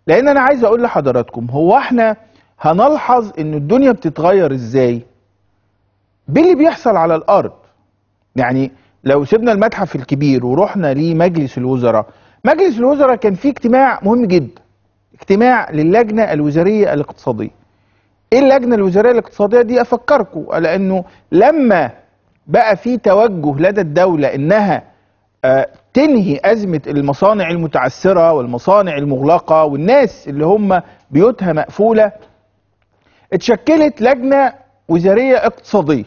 لان انا عايز اقول لحضراتكم هو احنا هنلحظ ان الدنيا بتتغير ازاي باللي بيحصل على الارض يعني لو سيبنا المتحف الكبير ورحنا لمجلس الوزراء مجلس الوزراء كان فيه اجتماع مهم جدا اجتماع للجنة الوزارية الاقتصادية ايه اللجنة الوزارية الاقتصادية دي افكركم لانه لما بقى في توجه لدى الدولة انها آه، تنهي أزمة المصانع المتعثرة والمصانع المغلقة والناس اللي هم بيوتها مقفولة اتشكلت لجنة وزارية اقتصادية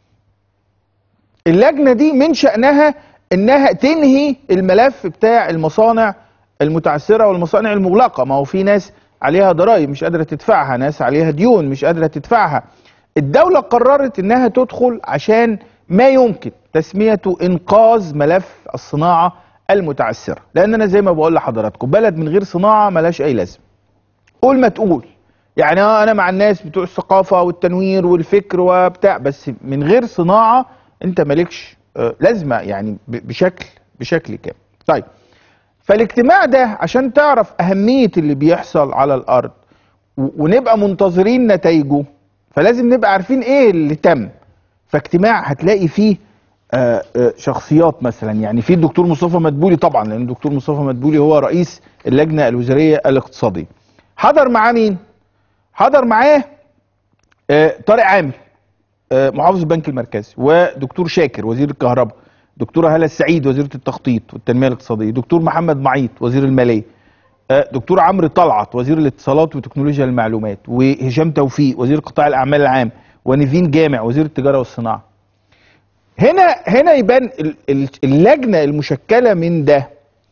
اللجنة دي من شأنها انها تنهي الملف بتاع المصانع المتعثرة والمصانع المغلقة ما هو في ناس عليها ضرائب مش قادرة تدفعها ناس عليها ديون مش قادرة تدفعها الدولة قررت انها تدخل عشان ما يمكن تسميته انقاذ ملف الصناعة المتعثرة لان انا زي ما بقول لحضراتكم بلد من غير صناعة ملاش اي لازمة قول ما تقول يعني اه انا مع الناس بتوع الثقافة والتنوير والفكر وبتاع بس من غير صناعة انت مالكش آه، لازمة يعني ب- بشكل بشكل كامل طيب فالاجتماع ده عشان تعرف أهمية اللي بيحصل على الأرض و- ونبقى منتظرين نتائجه فلازم نبقى عارفين ايه اللي تم فاجتماع هتلاقي فيه آه، آه، شخصيات مثلا يعني في الدكتور مصطفى مدبولي طبعا لان الدكتور مصطفى مدبولي هو رئيس اللجنه الوزاريه الاقتصاديه حضر معاه مين حضر معاه آه، طارق عامر آه، محافظ البنك المركزي ودكتور شاكر وزير الكهرباء دكتوره هاله السعيد وزيره التخطيط والتنميه الاقتصاديه دكتور محمد معيط وزير الماليه آه، دكتور عمرو طلعت وزير الاتصالات وتكنولوجيا المعلومات وهشام توفيق وزير قطاع الاعمال العام ونيفين جامع وزير التجاره والصناعه هنا هنا يبان ال- ال- اللجنه المشكله من ده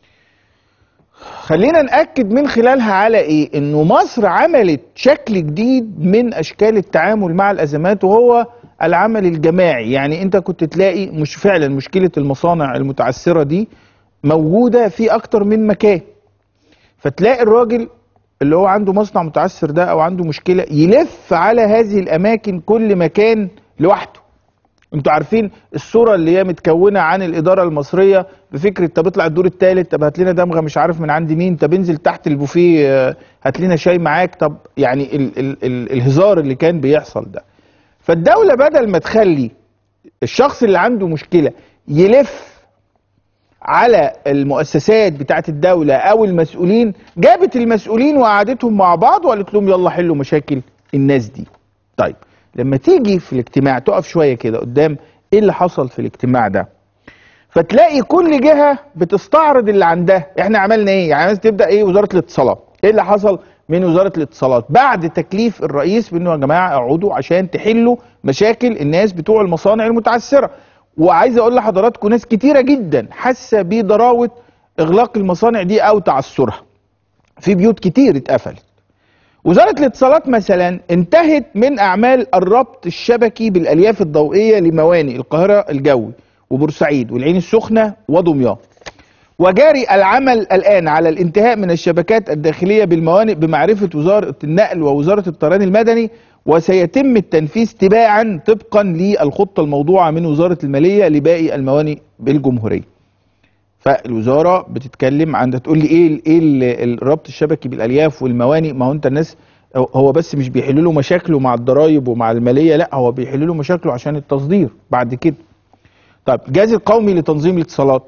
خلينا ناكد من خلالها على ايه انه مصر عملت شكل جديد من اشكال التعامل مع الازمات وهو العمل الجماعي يعني انت كنت تلاقي مش فعلا مشكله المصانع المتعثره دي موجوده في اكتر من مكان فتلاقي الراجل اللي هو عنده مصنع متعثر ده او عنده مشكله يلف على هذه الاماكن كل مكان لوحده انتوا عارفين الصوره اللي هي متكونه عن الاداره المصريه بفكره طب اطلع الدور الثالث طب هات لنا دمغه مش عارف من عند مين طب انزل تحت البوفيه آه، هات لنا شاي معاك طب يعني ال ال ال الهزار اللي كان بيحصل ده فالدوله بدل ما تخلي الشخص اللي عنده مشكله يلف على المؤسسات بتاعت الدولة أو المسؤولين جابت المسؤولين وقعدتهم مع بعض وقالت لهم يلا حلوا مشاكل الناس دي طيب لما تيجي في الاجتماع تقف شوية كده قدام ايه اللي حصل في الاجتماع ده فتلاقي كل جهة بتستعرض اللي عندها احنا عملنا ايه يعني مثلا تبدأ ايه وزارة الاتصالات ايه اللي حصل من وزارة الاتصالات بعد تكليف الرئيس بانه يا جماعة اقعدوا عشان تحلوا مشاكل الناس بتوع المصانع المتعثرة وعايز اقول لحضراتكم ناس كتيرة جدا حاسة بضراوة اغلاق المصانع دي او تعثرها في بيوت كتير اتقفلت وزارة الاتصالات مثلا انتهت من أعمال الربط الشبكي بالألياف الضوئية لموانئ القاهرة الجوي وبورسعيد والعين السخنة ودمياط وجاري العمل الآن على الانتهاء من الشبكات الداخلية بالموانئ بمعرفة وزارة النقل ووزارة الطيران المدني وسيتم التنفيذ تباعا طبقا للخطة الموضوعة من وزارة المالية لباقي الموانئ بالجمهورية فالوزاره بتتكلم عن تقول لي ايه ال- ايه ال- الربط الشبكي بالالياف والموانئ ما هو انت الناس هو- هو بس مش بيحل له مشاكله مع الضرايب ومع الماليه لا هو بيحل له مشاكله عشان التصدير بعد كده طيب الجهاز القومي لتنظيم الاتصالات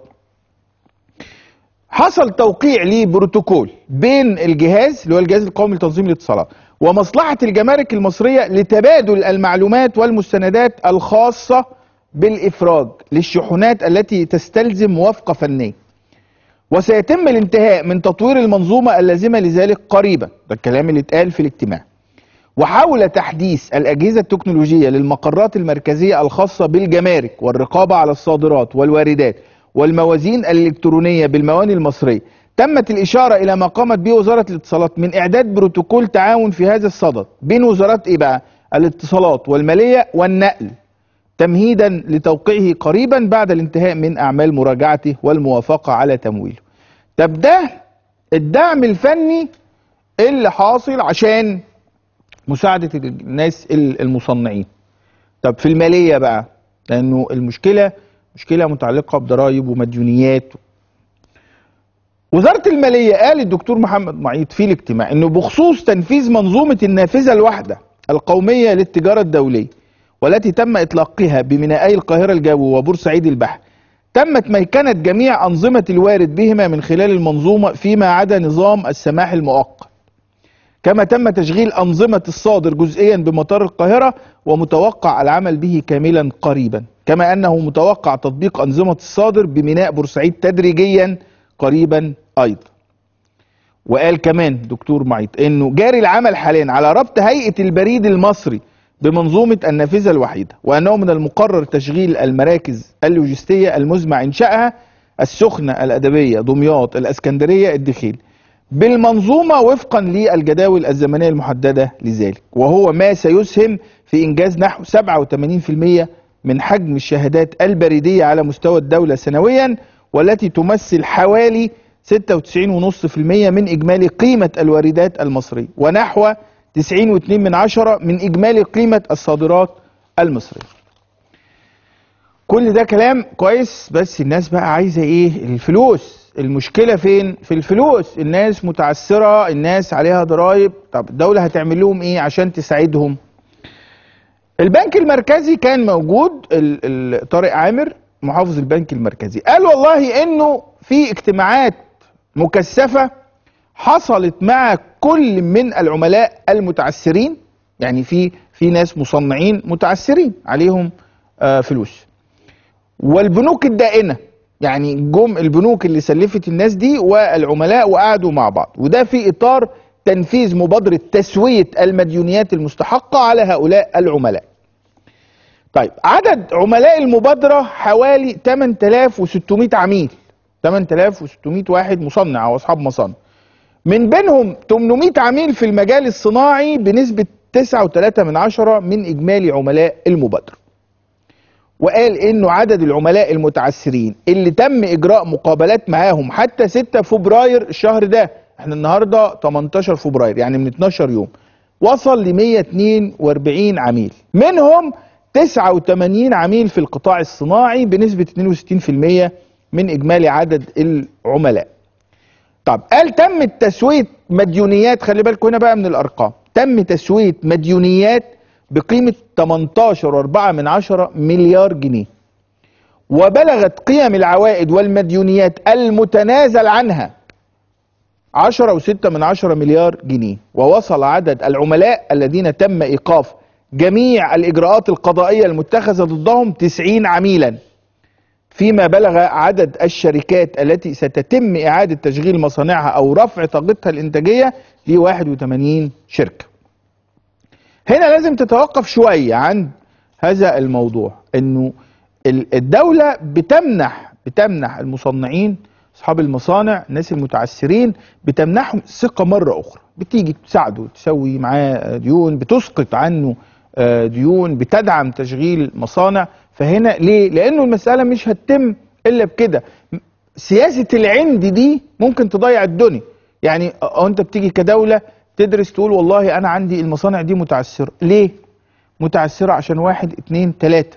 حصل توقيع لبروتوكول بين الجهاز اللي هو الجهاز القومي لتنظيم الاتصالات ومصلحة الجمارك المصرية لتبادل المعلومات والمستندات الخاصة بالإفراج للشحنات التي تستلزم موافقة فنية وسيتم الانتهاء من تطوير المنظومة اللازمة لذلك قريبا ده الكلام اللي اتقال في الاجتماع وحول تحديث الأجهزة التكنولوجية للمقرات المركزية الخاصة بالجمارك والرقابة على الصادرات والواردات والموازين الإلكترونية بالموانئ المصرية تمت الإشارة إلى ما قامت به وزارة الاتصالات من إعداد بروتوكول تعاون في هذا الصدد بين وزارات إيه بقى؟ الاتصالات والمالية والنقل تمهيدا لتوقيعه قريبا بعد الانتهاء من أعمال مراجعته والموافقة على تمويله طب ده الدعم الفني اللي حاصل عشان مساعدة الناس المصنعين طب في المالية بقى لأنه المشكلة مشكلة متعلقة بضرائب ومديونيات وزارة المالية قال الدكتور محمد معيط في الاجتماع انه بخصوص تنفيذ منظومة النافذة الواحدة القومية للتجارة الدولية والتي تم اطلاقها بمينائي القاهرة الجو وبورسعيد البحر تمت ميكنة جميع أنظمة الوارد بهما من خلال المنظومة فيما عدا نظام السماح المؤقت كما تم تشغيل أنظمة الصادر جزئيا بمطار القاهرة ومتوقع العمل به كاملا قريبا كما أنه متوقع تطبيق أنظمة الصادر بميناء بورسعيد تدريجيا قريبا أيضا وقال كمان دكتور معيط انه جاري العمل حاليا على ربط هيئة البريد المصري بمنظومة النافذة الوحيدة وأنه من المقرر تشغيل المراكز اللوجستية المزمع إنشائها السخنة الأدبية دمياط الأسكندرية الدخيل بالمنظومة وفقا للجداول الزمنية المحددة لذلك وهو ما سيسهم في إنجاز نحو 87% من حجم الشهادات البريدية على مستوى الدولة سنويا والتي تمثل حوالي 96.5% من إجمالي قيمة الواردات المصرية ونحو 90.2 من عشرة من إجمالي قيمة الصادرات المصرية كل ده كلام كويس بس الناس بقى عايزة ايه الفلوس المشكلة فين في الفلوس الناس متعثرة الناس عليها ضرائب طب الدولة هتعمل لهم ايه عشان تساعدهم البنك المركزي كان موجود ال- ال- طارق عامر محافظ البنك المركزي قال والله انه في اجتماعات مكثفة حصلت مع كل من العملاء المتعثرين يعني في في ناس مصنعين متعثرين عليهم آه، فلوس والبنوك الدائنة يعني جم البنوك اللي سلفت الناس دي والعملاء وقعدوا مع بعض وده في إطار تنفيذ مبادرة تسوية المديونيات المستحقة على هؤلاء العملاء طيب عدد عملاء المبادرة حوالي 8600 عميل 8600 واحد مصنع أو أصحاب مصانع من بينهم 800 عميل في المجال الصناعي بنسبة 9.3 من عشرة من إجمالي عملاء المبادرة وقال إنه عدد العملاء المتعثرين اللي تم إجراء مقابلات معاهم حتى 6 فبراير الشهر ده احنا النهاردة 18 فبراير يعني من 12 يوم وصل ل 142 عميل منهم 89 عميل في القطاع الصناعي بنسبة 62% من إجمالي عدد العملاء طب قال تم تسوية مديونيات خلي بالكم هنا بقى من الأرقام تم تسوية مديونيات بقيمة 18.4 من عشرة مليار جنيه وبلغت قيم العوائد والمديونيات المتنازل عنها 10 وستة من عشرة مليار جنيه ووصل عدد العملاء الذين تم إيقاف جميع الإجراءات القضائية المتخذة ضدهم 90 عميلا فيما بلغ عدد الشركات التي ستتم إعادة تشغيل مصانعها أو رفع طاقتها الإنتاجية ل 81 شركة هنا لازم تتوقف شوية عن هذا الموضوع انه ال- الدولة بتمنح بتمنح المصنعين اصحاب المصانع الناس المتعثرين بتمنحهم ثقة مرة اخرى بتيجي تساعده تسوي معاه ديون بتسقط عنه آه، ديون بتدعم تشغيل مصانع فهنا ليه لانه المسألة مش هتتم الا بكده سياسة العند دي ممكن تضيع الدنيا يعني اه انت بتيجي كدولة تدرس تقول والله انا عندي المصانع دي متعثرة ليه متعثرة عشان واحد اتنين تلاتة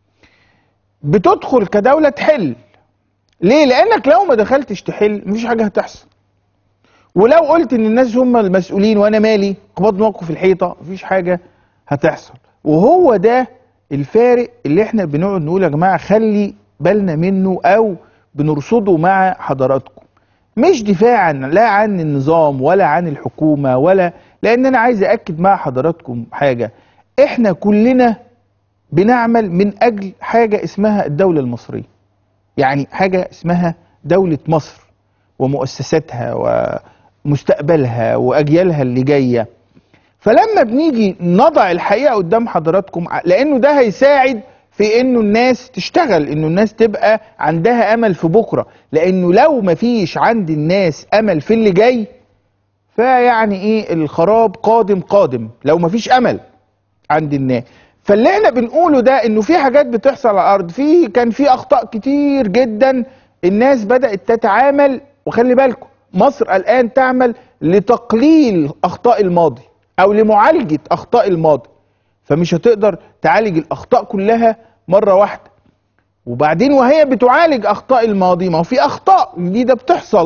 بتدخل كدولة تحل ليه لانك لو ما دخلتش تحل مفيش حاجة هتحصل ولو قلت ان الناس هم المسؤولين وانا مالي قبض موقف الحيطة مفيش حاجة هتحصل وهو ده الفارق اللي احنا بنقعد نقول يا جماعة خلي بالنا منه او بنرصده مع حضراتكم مش دفاعا لا عن النظام ولا عن الحكومة ولا لان انا عايز اكد مع حضراتكم حاجة احنا كلنا بنعمل من اجل حاجة اسمها الدولة المصرية يعني حاجة اسمها دولة مصر ومؤسساتها ومستقبلها واجيالها اللي جايه فلما بنيجي نضع الحقيقه قدام حضراتكم ع- لانه ده هيساعد في انه الناس تشتغل انه الناس تبقى عندها امل في بكره لانه لو مفيش عند الناس امل في اللي جاي فيعني ايه الخراب قادم قادم لو مفيش امل عند الناس فاللي احنا بنقوله ده انه في حاجات بتحصل على الارض في كان في اخطاء كتير جدا الناس بدات تتعامل وخلي بالكم مصر الان تعمل لتقليل اخطاء الماضي او لمعالجه اخطاء الماضي فمش هتقدر تعالج الاخطاء كلها مره واحده وبعدين وهي بتعالج اخطاء الماضي ما هو في اخطاء جديده بتحصل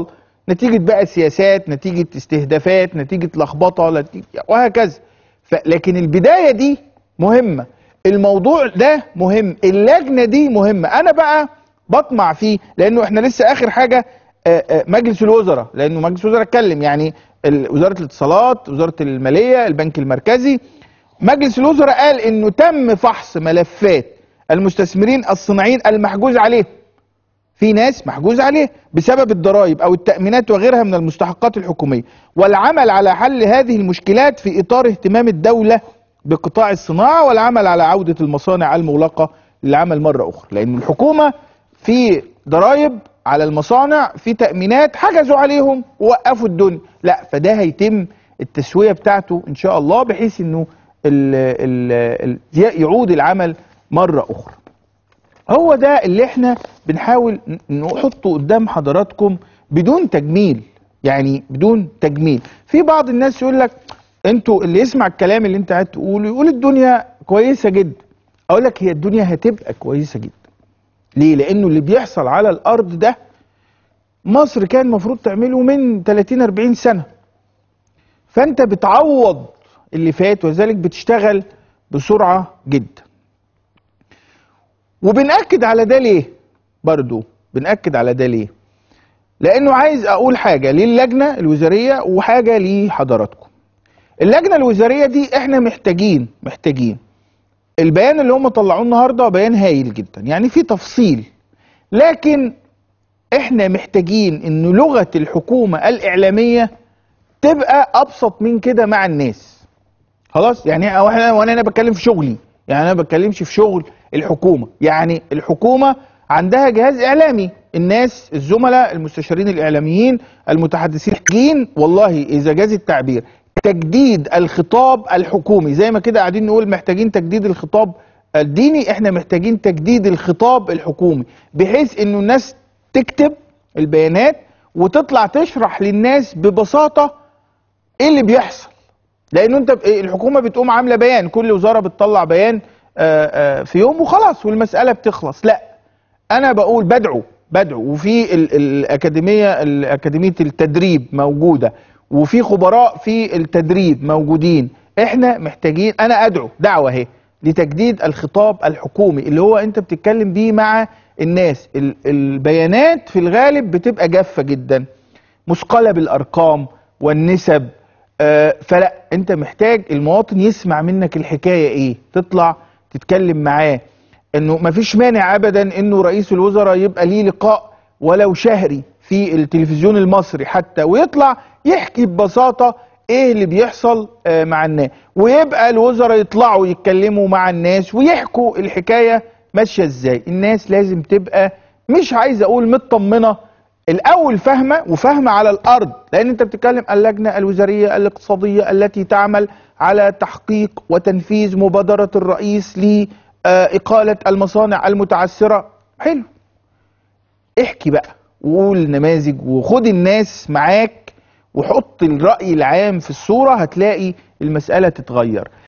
نتيجه بقى سياسات نتيجه استهدافات نتيجه لخبطه نتيجة وهكذا ف... لكن البدايه دي مهمه الموضوع ده مهم اللجنه دي مهمه انا بقى بطمع فيه لانه احنا لسه اخر حاجه آه، آه، مجلس الوزراء لانه مجلس الوزراء اتكلم يعني ال- وزاره الاتصالات وزاره الماليه البنك المركزي مجلس الوزراء قال انه تم فحص ملفات المستثمرين الصناعيين المحجوز عليهم في ناس محجوز عليه بسبب الضرائب او التامينات وغيرها من المستحقات الحكوميه والعمل على حل هذه المشكلات في اطار اهتمام الدوله بقطاع الصناعه والعمل على عوده المصانع المغلقه للعمل مره اخرى لان الحكومه في ضرائب على المصانع في تامينات حجزوا عليهم ووقفوا الدنيا لا فده هيتم التسويه بتاعته ان شاء الله بحيث انه ال ال ال يعود العمل مره اخرى هو ده اللي احنا بنحاول ن- نحطه قدام حضراتكم بدون تجميل يعني بدون تجميل في بعض الناس يقول لك انتوا اللي يسمع الكلام اللي انت قاعد تقوله يقول الدنيا كويسه جدا اقول لك هي الدنيا هتبقى كويسه جدا ليه لانه اللي بيحصل على الارض ده مصر كان المفروض تعمله من 30 40 سنه فانت بتعوض اللي فات وذلك بتشتغل بسرعه جدا وبنأكد على ده ليه برضو بنأكد على ده ليه لأنه عايز أقول حاجة للجنة الوزارية وحاجة لحضراتكم اللجنة الوزارية دي احنا محتاجين محتاجين البيان اللي هم طلعوه النهارده بيان هايل جدا يعني في تفصيل لكن احنا محتاجين ان لغة الحكومة الإعلامية تبقى أبسط من كده مع الناس خلاص يعني أو احنا وانا انا بتكلم في شغلي يعني انا ما بتكلمش في شغل الحكومه يعني الحكومه عندها جهاز اعلامي الناس الزملاء المستشارين الاعلاميين المتحدثين محتاجين والله اذا جاز التعبير تجديد الخطاب الحكومي زي ما كده قاعدين نقول محتاجين تجديد الخطاب الديني احنا محتاجين تجديد الخطاب الحكومي بحيث انه الناس تكتب البيانات وتطلع تشرح للناس ببساطه ايه اللي بيحصل لانه انت ب- الحكومه بتقوم عامله بيان كل وزاره بتطلع بيان آه، آه، في يوم وخلاص والمساله بتخلص لا انا بقول بدعو بدعو وفي ال- الاكاديميه ال- اكاديميه التدريب موجوده وفي خبراء في التدريب موجودين احنا محتاجين انا ادعو دعوه اهي لتجديد الخطاب الحكومي اللي هو انت بتتكلم بيه مع الناس ال- البيانات في الغالب بتبقى جافه جدا مثقله بالارقام والنسب آه، فلا انت محتاج المواطن يسمع منك الحكايه ايه تطلع تتكلم معاه انه مفيش مانع ابدا انه رئيس الوزراء يبقى ليه لقاء ولو شهري في التلفزيون المصري حتى ويطلع يحكي ببساطه ايه اللي بيحصل آه، مع الناس ويبقى الوزراء يطلعوا يتكلموا مع الناس ويحكوا الحكايه ماشيه ازاي الناس لازم تبقى مش عايز اقول مطمنه الاول فاهمه وفاهمه على الارض لان انت بتتكلم اللجنه الوزاريه الاقتصاديه التي تعمل على تحقيق وتنفيذ مبادره الرئيس لاقاله المصانع المتعثره حلو احكي بقى وقول نماذج وخد الناس معاك وحط الراي العام في الصوره هتلاقي المساله تتغير